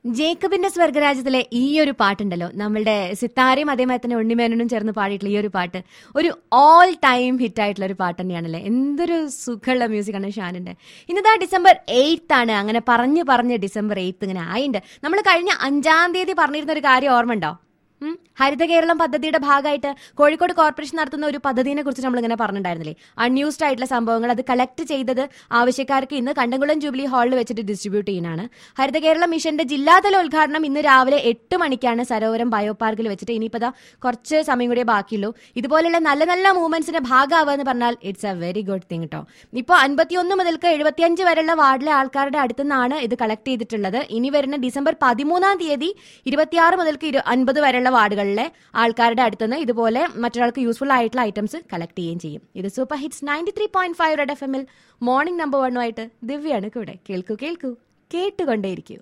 ജേക്കബിന്റെ സ്വർഗരാജ്യത്തിലെ ഈ ഒരു പാട്ടുണ്ടല്ലോ നമ്മളുടെ സിത്താരയും അതേമാതിരി തന്നെ ഉണ്ണിമേനനും ചേർന്ന് പാടിയിട്ടുള്ള ഈ ഒരു പാട്ട് ഒരു ഓൾ ടൈം ഹിറ്റ് ആയിട്ടുള്ള ഒരു പാട്ട് തന്നെയാണല്ലേ എന്തൊരു സുഖമുള്ള മ്യൂസിക് ആണ് ഷാനിന്റെ ഇന്നതാ ഡിസംബർ എയ്ത്ത് ആണ് അങ്ങനെ പറഞ്ഞു പറഞ്ഞ് ഡിസംബർ എയ്ത്ത് ഇങ്ങനെ ആയിണ്ട് നമ്മൾ കഴിഞ്ഞ അഞ്ചാം തീയതി പറഞ്ഞിരുന്ന ഒരു കാര്യം ഓർമ്മ ഉണ്ടോ ഉം. ഹരിത കേരളം പദ്ധതിയുടെ ഭാഗമായിട്ട് കോഴിക്കോട് കോർപ്പറേഷൻ നടത്തുന്ന ഒരു പദ്ധതിനെ കുറിച്ച് നമ്മൾ ഇങ്ങനെ പറഞ്ഞിട്ടുണ്ടായിരുന്നില്ലേ അൺയൂസ്ഡ് ആയിട്ടുള്ള സംഭവങ്ങൾ അത് കളക്ട് ചെയ്തത് ആവശ്യക്കാർക്ക് ഇന്ന് കണ്ടംകുളം ജൂബിലി ഹാളിൽ വെച്ചിട്ട് ഡിസ്ട്രിബ്യൂട്ട് ചെയ്യാനാണ് ഹരിത കേരളം മിഷന്റെ ജില്ലാതല ഉദ്ഘാടനം ഇന്ന് രാവിലെ എട്ട് മണിക്കാണ് സരോവരം ബയോ പാർക്കിൽ വെച്ചിട്ട് ഇനിയിപ്പോൾ ദാ കുറച്ച് സമയം കൂടിയേ ബാക്കിയുള്ളൂ ഇതുപോലെയുള്ള നല്ല നല്ല മൂവ്മെന്റ്സിന്റെ ഭാഗമാവുക എന്ന് പറഞ്ഞാൽ it's a very good thing കേട്ടോ ഇപ്പോൾ അൻപത്തിയൊന്ന് മുതൽക്ക് എഴുപത്തിയഞ്ച് വരെയുള്ള വാർഡിലെ ആൾക്കാരുടെ അടുത്തു നിന്നാണ് ഇത് കളക്ട് ചെയ്തിട്ടുള്ളത് ഇനി വരുന്ന ഡിസംബർ പതിമൂന്നാം തീയതി ഇരുപത്തിയാറ് മുതൽക്ക് ഇരു അൻപത് വരെയുള്ള വാർഡുകളിലെ ആൾക്കാരുടെ അടുത്തുനിന്ന് ഇതുപോലെ മറ്റൊരാൾക്ക് യൂസ്ഫുൾ ആയിട്ടുള്ള ഐറ്റംസ് കളക്ട് ചെയ്യുകയും ചെയ്യും ഇത് super hits ninety three point five red F എമ്മിൽ മോർണിംഗ് നമ്പർ വണ്ണുമായിട്ട് ദിവ്യാണ് കൂടെ കേൾക്കൂ കേൾക്കൂ കേട്ടുകൊണ്ടേയിരിക്കൂ